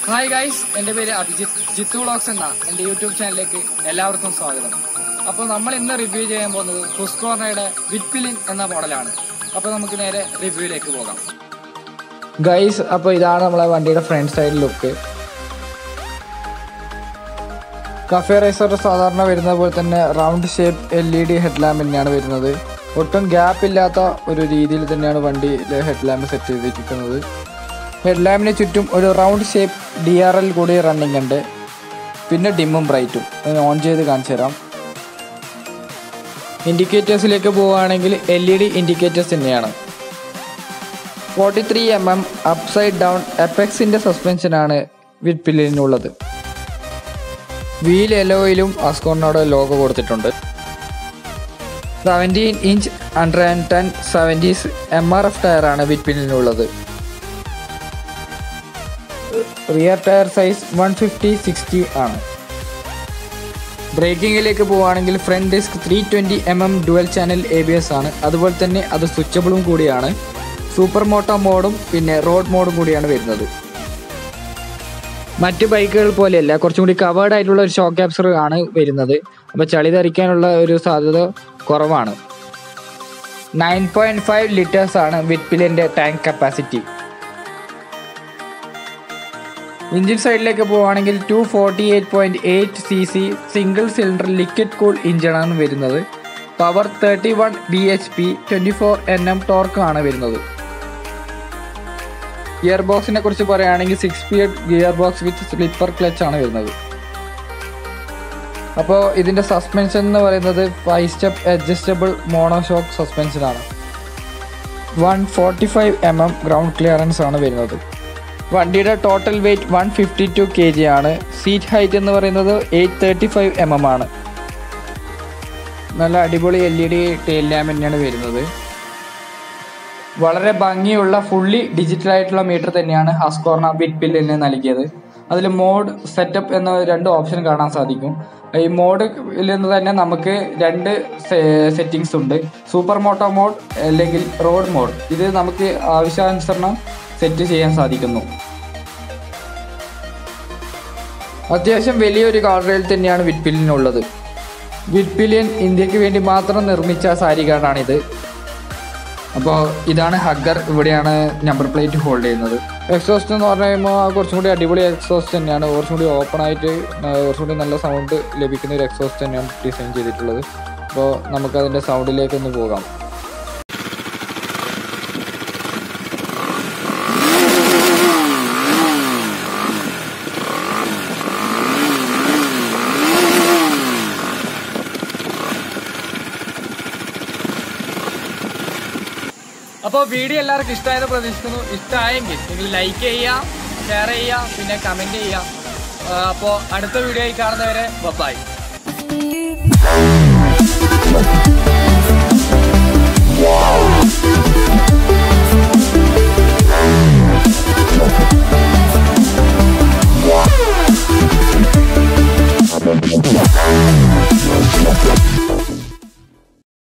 hi guys എന്റെ പേര് Abhijith Jithu vlogs എന്ന എന്റെ യൂട്യൂബ് ചാനലിലേക്ക് എല്ലാവർക്കും സ്വാഗതം അപ്പോൾ നമ്മൾ ഇന്ന് റിവ്യൂ ചെയ്യാൻ പോകുന്നത് ഹുസ്കോർണയുടെ വിറ്റ്പിലിൻ എന്ന മോഡലാണ് അപ്പോൾ നമുക്ക് നേരെ റിവ്യൂയിലേക്ക് പോകാം ഗൈസ് അപ്പോൾ ഇതാണ് നമ്മളെ വണ്ടിയുടെ front side look cafe racer സാധാരണ വരുന്ന പോലെ തന്നെ round shape L E D head lamp തന്നെയാണ് വരുന്നത് ഒട്ടും ഗ്യാപ്പ് ഇല്ലാത്ത ഒരു രീതിയിൽ തന്നെയാണ് വണ്ടിയിലെ ഹെഡ് ലാമ്പ് സെറ്റ് ചെയ്തിരിക്കുന്നത് ഹെഡ് ലാമ്പിന് ചുറ്റും ഒരു round shape D R L കൂടി റണ്ണിങ് ഉണ്ട് പിന്നെ ഡിമ്മും ബ്രൈറ്റും ഓൺ ചെയ്ത് കാണിച്ചു തരാം ഇൻഡിക്കേറ്റേഴ്സിലേക്ക് പോവുകയാണെങ്കിൽ എൽ ഇ ഡി ഇൻഡിക്കേറ്റേഴ്സ് തന്നെയാണ് forty three M M upside down എപ്പെക്സിൻ്റെ സസ്പെൻഷനാണ് വിറ്റ്പില്ലിനുള്ളത് വീൽ എലോയിലും അസ്കോറിനോട് ലോഗോ കൊടുത്തിട്ടുണ്ട് seventeen inch hundred and ten seventies M R F ടയറാണ് വിറ്റ്പില്ലിനുള്ളത് rear tyre size one fifty sixty ആണ് ബ്രേക്കിങ്ങിലേക്ക് പോവുകയാണെങ്കിൽ front disc three twenty M M dual channel A B S ആണ് അതുപോലെ തന്നെ അത് സ്വിച്ചബിളും കൂടിയാണ് സൂപ്പർ മോട്ടോ മോഡും പിന്നെ റോഡ് മോഡും കൂടിയാണ് വരുന്നത് മറ്റ് ബൈക്കുകൾ പോലെയല്ല കുറച്ചും കൂടി കവേർഡ് ആയിട്ടുള്ള ഒരു ഷോക്ക് ക്യാപ്സർ ആണ് വരുന്നത് അപ്പോൾ ചളി തെറിക്കാനുള്ള ഒരു സാധ്യത കുറവാണ് നയൻ പോയിന്റ് ഫൈവ് ലിറ്റേഴ്സ് ആണ് വിറ്റ്പിലിൻ്റെ ടാങ്ക് കപ്പാസിറ്റി എഞ്ചിൻ സൈഡിലേക്ക് പോവുകയാണെങ്കിൽ two forty eight point eight C C single cylinder liquid cool എഞ്ചിനാണ് വരുന്നത് power thirty one B H P twenty four N M torque ആണ് വരുന്നത് ഗിയർ ബോക്സിനെ കുറിച്ച് പറയുകയാണെങ്കിൽ six speed gear box with slipper clutch ആണ് വരുന്നത് അപ്പോൾ ഇതിൻ്റെ സസ്പെൻഷൻ എന്ന് പറയുന്നത് ഫൈവ് സ്റ്റെപ്പ് അഡ്ജസ്റ്റബിൾ മോണോഷോക്ക് സസ്പെൻഷനാണ് one forty five M M ground clearance ആണ് വരുന്നത് വണ്ടിയുടെ total weight one fifty two K G ആണ് സീറ്റ് ഹൈറ്റ് എന്ന് പറയുന്നത് eight thirty five M M ആണ് നല്ല അടിപൊളി L E D tail lamp തന്നെയാണ് വരുന്നത് വളരെ ഭംഗിയുള്ള ഫുള്ളി ഡിജിറ്റൽ ആയിട്ടുള്ള മീറ്റർ തന്നെയാണ് ഹസ്കോർണ ബിറ്റ് ബില്ലിന് നൽകിയത് അതിൽ മോഡ് സെറ്റപ്പ് എന്ന രണ്ട് ഓപ്ഷൻ കാണാൻ സാധിക്കും ഈ മോഡിൽ നിന്ന് തന്നെ നമുക്ക് രണ്ട് സെറ്റിങ്സ് ഉണ്ട് സൂപ്പർ മോട്ടോ മോഡ് അല്ലെങ്കിൽ റോഡ് മോഡ് ഇത് നമുക്ക് ആവശ്യാനുസരണം സെറ്റ് ചെയ്യാൻ സാധിക്കുന്നു അത്യാവശ്യം വലിയൊരു കാർഡറിൽ തന്നെയാണ് വിറ്റ്പില്ലിനുള്ളത് വിറ്റ്പില്യൻ ഇന്ത്യക്ക് വേണ്ടി മാത്രം നിർമ്മിച്ച സാരി കാർഡാണിത് അപ്പോൾ ഇതാണ് ഹഗ്ഗർ ഇവിടെയാണ് നമ്പർ പ്ലേറ്റ് ഹോൾഡ് ചെയ്യുന്നത് എക്സോസ്റ്റ് എന്ന് പറഞ്ഞു കഴിയുമ്പോൾ കുറച്ചും കൂടി അടിപൊളി എക്സോസ്റ്റ് തന്നെയാണ് കുറച്ചും കൂടി ഓപ്പൺ ആയിട്ട് കുറച്ചും കൂടി നല്ല സൗണ്ട് ലഭിക്കുന്ന ഒരു എക്സോസ്റ്റ് തന്നെയാണ് ഡിസൈൻ ചെയ്തിട്ടുള്ളത് അപ്പോൾ നമുക്കതിൻ്റെ സൗണ്ടിലേക്കൊന്ന് പോകാം അപ്പോൾ വീഡിയോ എല്ലാവർക്കും ഇഷ്ടമായെന്ന് പ്രതീക്ഷിക്കുന്നു ഇഷ്ടമായെങ്കിൽ നിങ്ങൾ ലൈക്ക് ചെയ്യുക ഷെയർ ചെയ്യുക പിന്നെ കമൻറ്റ് ചെയ്യുക അപ്പോൾ അടുത്ത വീഡിയോയിൽ കാണുന്നവരെ ബൈ